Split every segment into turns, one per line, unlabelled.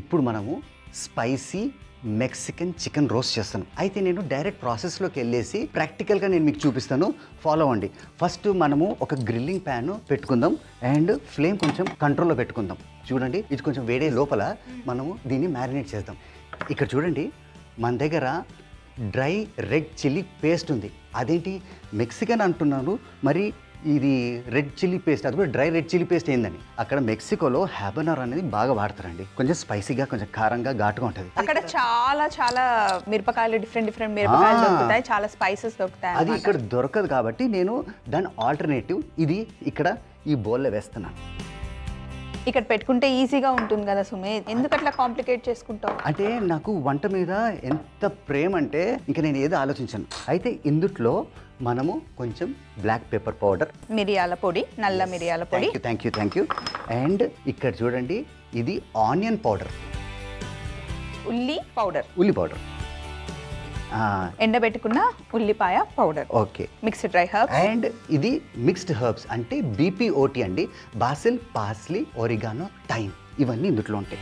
ఇప్పుడు మనము spicy Mexican chicken roast చేస్తాను అయితే నేను డైరెక్ట్ ప్రాసెస్లోకి వెళ్ళేసి ప్రాక్టికల్గా నేను మీకు చూపిస్తాను ఫాలో అవ్వండి ఫస్ట్ మనము ఒక గ్రిల్లింగ్ ప్యాన్ పెట్టుకుందాం అండ్ ఫ్లేమ్ కొంచెం కంట్రోల్లో పెట్టుకుందాం చూడండి ఇది కొంచెం వేడే లోపల మనము దీన్ని మ్యారినేట్ చేద్దాం ఇక్కడ చూడండి మన దగ్గర డ్రై రెడ్ చిల్లీ పేస్ట్ ఉంది అదేంటి మెక్సికన్ అంటున్నాను మరి ఇది రెడ్ చిల్లీ పేస్ట్ అది కూడా డ్రై రెడ్ చిల్లీ పేస్ట్ ఏందని అక్కడ మెక్సికోలో హ్యాబనర్ అనేది బాగా వాడతారండి కొంచెం స్పైసీగా కొంచెం కారంగా ఘాటుగా ఉంటుంది
అక్కడ చాలా చాలా మిరపకాయలు డిఫరెంట్ డిఫరెంట్ మిరపకాయలు
ఆ.
దొరుకుతాయి చాలా స్పైసెస్ దొరుకుతాయి
అది
అన్నమాట.
ఇక్కడ దొరకదు కాబట్టి నేను దాని ఆల్టర్నేటివ్ ఇది ఇక్కడ ఈ బౌల్లో వేస్తున్నాను
ఇక్కడ పెట్టుకుంటే ఈజీగా ఉంటుంది కదా సుమే ఎందుకు అట్లా కాంప్లికేట్ చేసుకుంటావు
అంటే నాకు వంట మీద ఎంత ప్రేమ అంటే ఇంకా నేను ఏదో ఆలోచించాను అయితే ఇందుట్లో మనము కొంచెం బ్లాక్ పెప్పర్ పౌడర్
మిరియాల పొడి నల్ల మిరియాల పొడి
thank you thank you thank you and ఇక్కడ చూడండి ఇది ఆనియన్ పౌడర్
ఉల్లి పౌడర్
ఉల్లి పౌడర్
ఎండబెట్టుకున్న ఉల్లిపాయ powder
okay
mixed dry herb
and ఇది మిక్స్డ్ హర్బ్స్ అంటే బీపీఓటీ అండి బాసిల్ పార్స్లీ ఒరిగానో థైమ్ ఇవన్నీ ఇందులో ఉంటాయి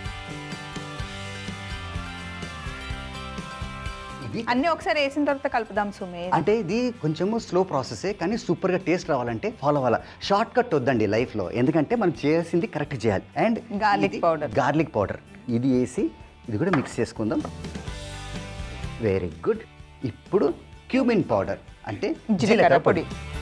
ఇది
అన్ని ఒకసారి వేసిన తర్వాత కలుపుదాం సుమే
అంటే ఇది కొంచెము స్లో ప్రాసెసే కానీ సూపర్గా టేస్ట్ రావాలంటే ఫాలో అవ్వాలి షార్ట్ కట్ వద్దండి లైఫ్లో ఎందుకంటే మనం చేయాల్సింది కరెక్ట్ చేయాలి and
Garlic powder.
Garlic powder ఇది వేసి ఇది కూడా మిక్స్ చేసుకుందాం వెరీ గుడ్ ఇప్పుడు క్యూమిన్ పౌడర్ అంటే
జీలకర్ర పొడి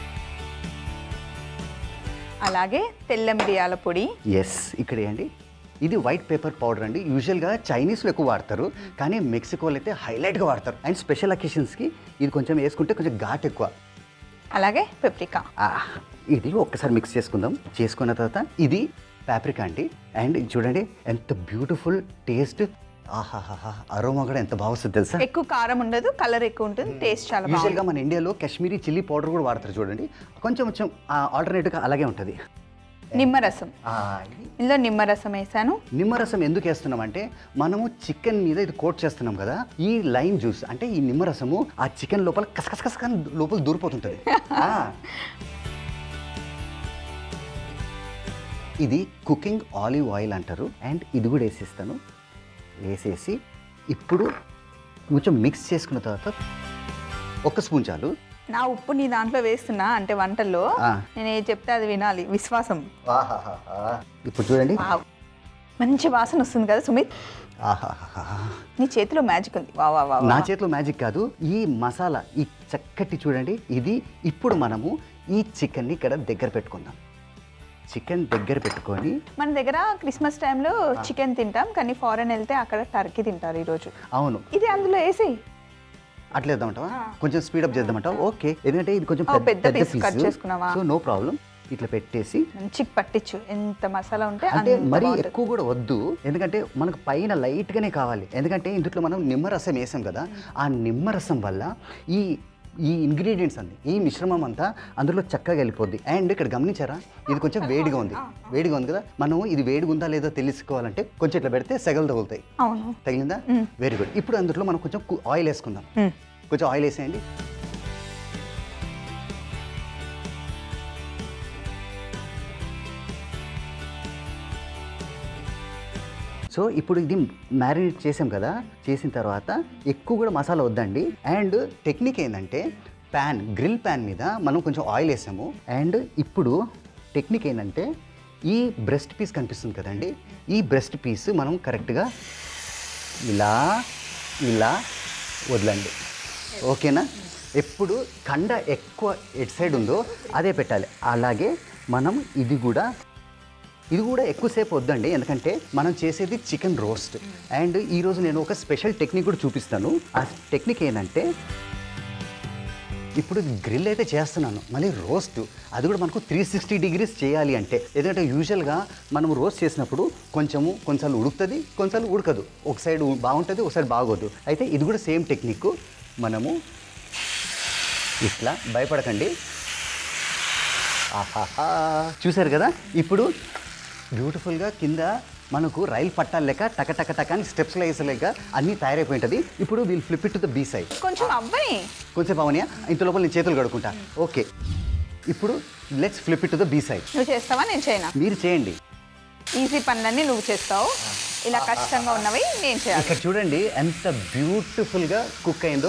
అలాగే తెల్ల మిరియాల పొడి
ఎస్ ఇక్కడ ఏంటి ఇది వైట్ పేపర్ పౌడర్ అండి యూజువల్గా చైనీస్లో ఎక్కువ వాడతారు కానీ మెక్సికోలో అయితే హైలైట్గా వాడతారు అండ్ స్పెషల్ అకేషన్స్కి ఇది కొంచెం వేసుకుంటే కొంచెం ఘాట్ ఎక్కువ
అలాగే పెప్రికా
ఆ, ఇది ఒక్కసారి మిక్స్ చేసుకుందాం చేసుకున్న తర్వాత ఇది పాప్రికా అండి అండ్ ఇది చూడండి ఎంత బ్యూటిఫుల్ టేస్ట్ ఆహాహా అరోమా కూడా ఎంత బాగుంటుంది తెలుసా
ఎక్కువ కారం ఉండదు కలర్ ఎక్కువ ఉంటుంది టేస్ట్ చాలా బాగుంటుంది
యూజువల్గా మన ఇండియాలో కాశ్మీరీ చిల్లీ పౌడర్ కూడా వాడతారు చూడండి కొంచెం కొంచెం ఆల్టర్నేటివ్గా అలాగే ఉంటుంది
నిమ్మరసం
ఆ, ఇది
ఇందులో నిమ్మరసం వేసాను
నిమ్మరసం ఎందుకు వేస్తున్నాం అంటే మనము చికెన్ మీద ఇది కోట్ చేస్తున్నాం కదా ఈ లైమ్ జ్యూస్ అంటే ఈ నిమ్మరసము ఆ చికెన్ లోపల కసకసకస లోపల దూరిపోతుంటుంది ఆ. ఇది కుకింగ్ ఆలివ్ ఆయిల్ అంటారు అండ్ ఇది కూడా వేసేస్తాను వేసేసి ఇప్పుడు కొంచెం మిక్స్ చేసుకున్న తర్వాత ఒక స్పూన్ చాలు
నా ఉప్పు నీ దాంట్లో వేస్తున్నా అంటే వంటల్లో
ఆ.
నేను ఏది చెప్తే అది వినాలి విశ్వాసం
ఆహాహాహా. ఇప్పుడు చూడండి
వావ్. మంచి వాసన వస్తుంది కదా సుమిత్
ఆహాహాహా.
నీ చేతిలో మ్యాజిక్ ఉంది వా వా వా
నా చేతిలో మ్యాజిక్ కాదు ఈ మసాలా ఈ చక్కటి చూడండి ఇది ఇప్పుడు మనము ఈ చికెన్ని ఇక్కడ దగ్గర పెట్టుకుందాం చికెన్ దగ్గర పెట్టుకొని
మన దగ్గర క్రిస్మస్ టైంలో చికెన్ తింటాం కానీ ఫారెన్ వెళ్తే అక్కడ టర్కీ తింటారు ఈరోజు
అవును
ఇది అందులో వేసి
అట్లా వేద్దామంటావా కొంచెం స్పీడప్ చేద్దామంటావా ఓకే ఎందుకంటే ఇది కొంచెం
ఓ,
పెద్ద-
పెద్ద
పెద్ద
piece cut చేసుకున్నావా?
సో నో ప్రాబ్లం ఇట్లా పెట్టేసి
మంచి పట్టించు ఎంత మసాలా ఉంటే
అంటే
అంత
మరీ
బాగుంటుంది.
ఎక్కువ కూడా వద్దు ఎందుకంటే మనకు పైన లైట్గానే కావాలి ఎందుకంటే ఇందులో మనం నిమ్మరసం వేసాం కదా ఆ నిమ్మరసం వల్ల ఈ ఈ ఇంగ్రీడియంట్స్ అండి ఈ మిశ్రమం అంతా అందులో చక్కగా వెళ్ళిపోద్ది అండ్ ఇక్కడ గమనించారా ఇది కొంచెం వేడిగా ఉంది వేడిగా ఉంది కదా మనం ఇది వేడిగా ఉందా లేదో తెలుసుకోవాలంటే కొంచెం ఇట్లా పెడితే సెగలు తగులుతాయి
అవును
తగిలిందా వెరీ గుడ్ ఇప్పుడు అందులో మనం కొంచెం కు- ఆయిల్ వేసుకుందాం
మ్మ్.
కొంచెం ఆయిల్ వేసేయండి సో ఇప్పుడు ఇది మ్యారినేట్ చేసాం కదా చేసిన తర్వాత ఎక్కువ కూడా మసాలా వద్దండి అండ్ టెక్నిక్ ఏంటంటే ప్యాన్ గ్రిల్ ప్యాన్ మీద మనం కొంచెం ఆయిల్ వేసాము అండ్ ఇప్పుడు టెక్నిక్ ఏంటంటే ఈ బ్రెస్ట్ పీస్ కనిపిస్తుంది కదండి ఈ బ్రెస్ట్ పీస్ మనం కరెక్ట్గా ఇలా ఇలా వదలండి ఓకేనా ఎప్పుడు కండ ఎక్కువ ఎటు సైడ్ ఉందో అదే పెట్టాలి అలాగే మనం ఇది కూడా ఇది కూడా ఎక్కువసేపు వద్దండి ఎందుకంటే మనం చేసేది చికెన్ రోస్ట్ అండ్ ఈరోజు నేను ఒక స్పెషల్ టెక్నిక్ కూడా చూపిస్తాను ఆ టెక్నిక్ ఏంటంటే ఇప్పుడు గ్రిల్ అయితే చేస్తున్నాను మళ్ళీ రోస్ట్ అది కూడా మనకు త్రీ సిక్స్టీ డిగ్రీస్ చేయాలి అంటే ఎందుకంటే యూజువల్గా మనం రోస్ట్ చేసినప్పుడు కొంచెము కొంచెం ఉడుకుతుంది కొంచెం ఉడకదు ఒక సైడ్ బాగుంటుంది ఒక సైడ్ బాగోదు అయితే ఇది కూడా సేమ్ టెక్నిక్ మనము ఇట్లా భయపడకండి ఆహాహా చూశారు కదా ఇప్పుడు బ్యూటిఫుల్గా కింద మనకు రైలు పట్టాలు లెక్క టక టక టక అని స్టెప్స్లో వేసలేక అన్నీ తయారైపోయి ఉంటుంది ఇప్పుడు వీళ్ళు flip it to the B side
కొంచెం అవ్వని
కొంచెం అవనియా ఇంత లోపల నేను చేతులు కడుక్కుంటా ఓకే ఇప్పుడు let's flip it to the B side
నువ్వు చేస్తావా నేను చేయనా
మీరు చేయండి
ఈజీ పనులన్నీ నువ్వు చేస్తావు ఇలా కష్టంగా ఉన్నవి నేను చేయాలి
ఇక్కడ చూడండి ఎంత బ్యూటిఫుల్గా కుక్ అయిందో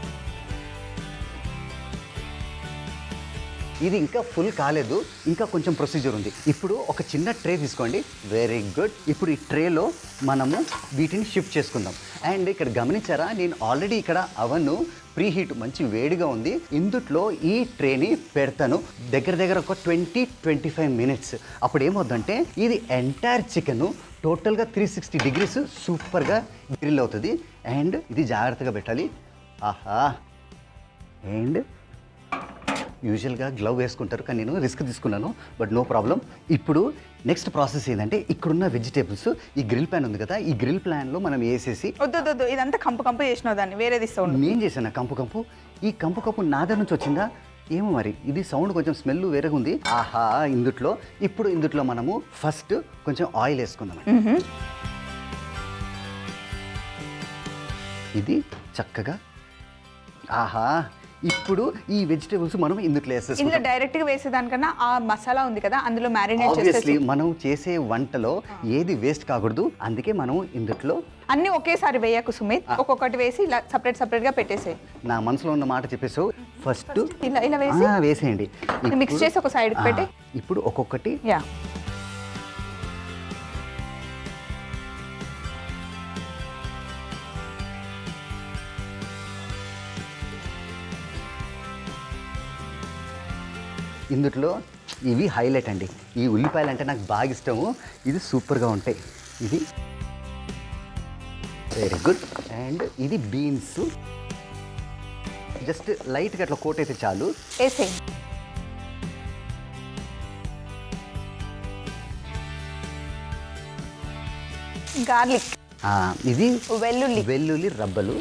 ఇది ఇంకా ఫుల్ కాలేదు ఇంకా కొంచెం ప్రొసీజర్ ఉంది ఇప్పుడు ఒక చిన్న ట్రే తీసుకోండి వెరీ గుడ్ ఇప్పుడు ఈ ట్రేలో మనము వీటిని షిఫ్ట్ చేసుకుందాం అండ్ ఇక్కడ గమనించారా నేను ఆల్రెడీ ఇక్కడ అవన్ను ప్రీ హీట్ మంచి వేడిగా ఉంది ఇందుట్లో ఈ ట్రేని పెడతాను దగ్గర దగ్గర ఒక ట్వంటీ ట్వంటీ ఫైవ్ మినిట్స్ అప్పుడు ఏమవుద్దంటే ఇది ఎంటైర్ చికెన్ టోటల్గా త్రీ సిక్స్టీ డిగ్రీస్ సూపర్గా గ్రిల్ అవుతుంది అండ్ ఇది జాగ్రత్తగా పెట్టాలి ఆహా అండ్ యూజువల్గా గ్లవ్ వేసుకుంటారు కానీ నేను రిస్క్ తీసుకున్నాను బట్ నో ప్రాబ్లం ఇప్పుడు నెక్స్ట్ ప్రాసెస్ ఏంటంటే ఇక్కడున్న వెజిటేబుల్స్ ఈ గ్రిల్ ప్యాన్ ఉంది కదా ఈ గ్రిల్ ప్యాన్లో మనం వేసేసి
వద్దు వద్దు, వద్దు ఇదంతా కంపు కంపు చేసినావు దాన్ని వేరేది ఇస్తా ఉండు
నేను చేశాను కంపు కంపు ఈ కంపు కంపు నా దగ్గర నుంచి వచ్చిందా ఏమో మరి ఇది సౌండ్ కొంచెం స్మెల్ వేరేగా ఉంది ఆహా ఇందుట్లో ఇప్పుడు ఇందుట్లో మనము ఫస్ట్ కొంచెం ఆయిల్ వేసుకుందాం ఇది చక్కగా ఆహా ఇప్పుడు ఈ వెజిటేబుల్స్ మనం ఇందుట్లో వేసేసుకుంటాం
ఇందులో డైరెక్ట్ గా వేసేదానికన్నా ఆ మసాలా ఉంది కదా అందులో మ్యారినేట్
ఆబ్వియస్లీ
చేసేసి
మనం చేసే వంటలో ఏది వేస్ట్ కాకూడదు అందుకే మనం ఇందుట్లో
అన్ని ఒకేసారి వేయకు సుమిత్ ఒక్కొక్కటి వేసి ఇలా సపరేట్ సపరేట్ గా పెట్టేసేయి
నా మనసులో ఉన్న మాట చెప్పేసావు ఫస్ట్
ఇలా ఇలా వేసి
వేసేయండి
మిక్స్
ఇప్పుడు-
చేసి ఒక సైడ్
ఆ,
పెట్టి
ఇప్పుడు ఒక్కొక్కటి
యా
ఇందుట్లో ఇవి హైలైట్ అండి ఈ ఉల్లిపాయలు అంటే నాకు బాగా ఇష్టము ఇది సూపర్గా ఉంటాయి ఇది వెరీ గుడ్ అండ్ ఇది బీన్స్ జస్ట్ లైట్గా అట్లా కోట్ అయితే చాలు
వేసేయి గార్లిక్
ఆ, ఇది
వెల్లుల్లి
వెల్లుల్లి రబ్బలు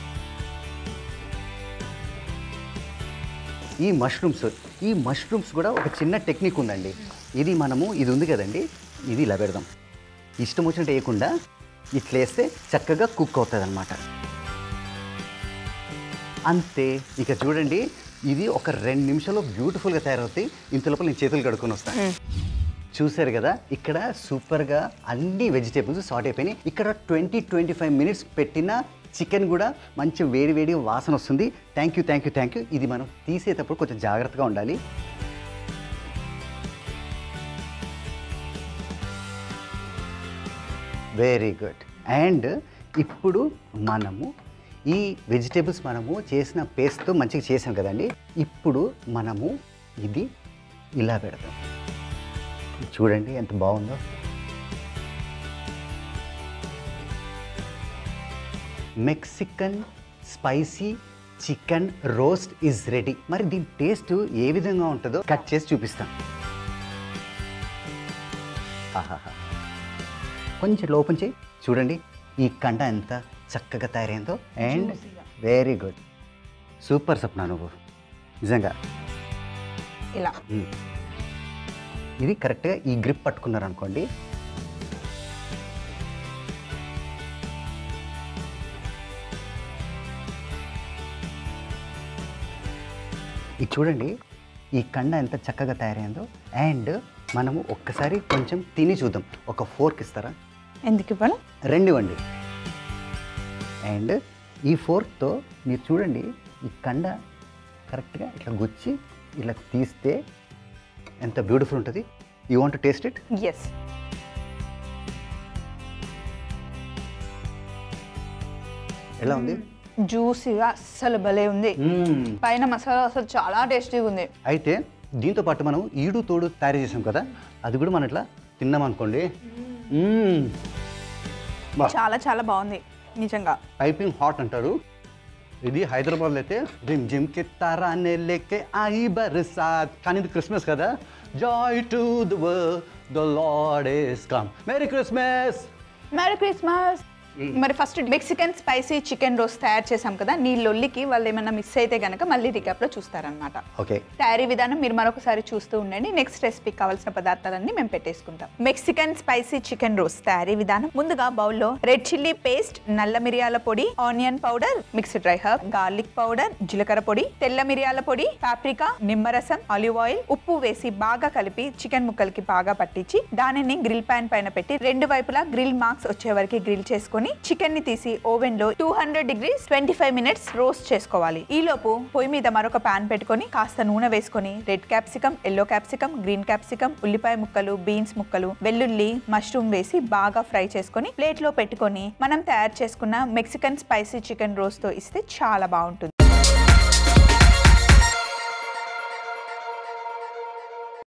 ఈ మష్రూమ్స్ ఈ మష్రూమ్స్ కూడా ఒక చిన్న టెక్నిక్ ఉందండి ఇది మనము ఇది ఉంది కదండి ఇది ఇలా పెడదాం ఇష్టం వచ్చినట్టు వేయకుండా ఇట్లా వేస్తే చక్కగా కుక్ అవుతుంది అనమాట అంతే ఇక చూడండి ఇది ఒక రెండు నిమిషాల్లో బ్యూటిఫుల్గా తయారవుతాయి ఇంత లోపల నేను చేతులు కడుక్కొని వస్తాను చూశారు కదా ఇక్కడ సూపర్గా అన్ని వెజిటేబుల్స్ సార్ట్ అయిపోయినాయి ఇక్కడ ట్వంటీ ట్వంటీ ఫైవ్ మినిట్స్ పెట్టిన చికెన్ కూడా మంచి వేడి వేడి వాసన వస్తుంది thank you thank you thank you ఇది మనం తీసేటప్పుడు కొంచెం జాగ్రత్తగా ఉండాలి వెరీ గుడ్ అండ్ ఇప్పుడు మనము ఈ వెజిటేబుల్స్ మనము చేసిన పేస్ట్తో మంచిగా చేసాం కదండి ఇప్పుడు మనము ఇది ఇలా పెడతాం చూడండి ఎంత బాగుందో Mexican spicy chicken roast is ready మరి దీని టేస్ట్ ఏ విధంగా ఉంటుందో కట్ చేసి చూపిస్తాను ఆహాహా కొంచెం లోపం చేయి చూడండి ఈ కండ ఎంత చక్కగా తయారైందో and very good super Sapna నువ్వు నిజంగా
ఇలా
మ్మ్. ఇది కరెక్ట్గా ఈ గ్రిప్ పట్టుకున్నారనుకోండి ఇది చూడండి ఈ కండ ఎంత చక్కగా తయారైందో అండ్ మనము ఒక్కసారి కొంచెం తిని చూద్దాం ఒక ఫోర్క్ ఇస్తారా
ఎందుకు ఇవ్వను
రెండు ఇవ్వండి అండ్ ఈ ఫోర్క్తో మీరు చూడండి ఈ కండ కరెక్ట్గా ఇట్లా గుచ్చి ఇట్లా తీస్తే ఎంత బ్యూటిఫుల్ ఉంటుంది you want taste it
yes
ఎలా ఉంది
జ్యూసీగా అస్సలు భలే ఉంది
మ్మ్.
పైన మసాలా అసలు చాలా టేస్టీగా ఉంది
అయితే దీంతో పాటు మనం ఈడు తోడు తయారు చేసాం కదా అది కూడా మనం ఇట్లా తిన్నాం అనుకోండి మ్మ్. బా
చాలా చాలా బాగుంది నిజంగా
పైపింగ్ హాట్ అంటారు ఇది హైదరాబాద్లో అయితే రిమ్ జిమ్ కి తారానే లేకే ఆయి బర్సాత్ కానీ ఇది క్రిస్మస్ కదా joy to the world the Lord is come merry Christmas
merry Christmas మరి first Mexican spicy chicken roast తయారు చేసాం కదా నీ లొల్లికి వాళ్ళు ఏమైనా మిస్ అయితే గనక మళ్ళీ రికాప్ లో చూస్తారనమాట
ఓకే
తయారీ విధానం మీరు మరొకసారి చూస్తూ ఉండండి నెక్స్ట్ రెసిపీకి కావాల్సిన పదార్థాలన్నీ మేము పెట్టేసుకుంటాం మెక్సికన్ స్పైసీ చికెన్ రోస్ట్ తయారీ విధానం ముందుగా బౌల్లో రెడ్ చిల్లీ పేస్ట్ నల్ల మిరియాల పొడి onion powder mixed dry herb garlic powder జీలకర్ర పొడి తెల్ల మిరియాల పొడి పాప్రికా నిమ్మరసం ఆలివ్ ఆయిల్ ఉప్పు వేసి బాగా కలిపి చికెన్ ముక్కలకి బాగా పట్టించి దానిని గ్రిల్ పాన్ పైన పెట్టి రెండు వైపులా గ్రిల్ మార్క్స్ వచ్చే వరకు గ్రిల్ చేసుకొని చికెన్ ని తీసి ఓవెన్ లో two hundred degrees twenty five minutes roast చేసుకోవాలి ఈ లోపు పొయ్యి మీద మరొక పాన్ పెట్టుకొని కాస్త నూనె వేసుకొని red capsicum yellow capsicum green capsicum ఉల్లిపాయ ముక్కలు బీన్స్ ముక్కలు వెల్లుల్లి మష్రూమ్ వేసి బాగా ఫ్రై చేసుకొని ప్లేట్ లో పెట్టుకొని మనం తయారు చేసుకున్న మెక్సికన్ స్పైసీ చికెన్ రోస్ట్ తో ఇస్తే చాలా బాగుంటుంది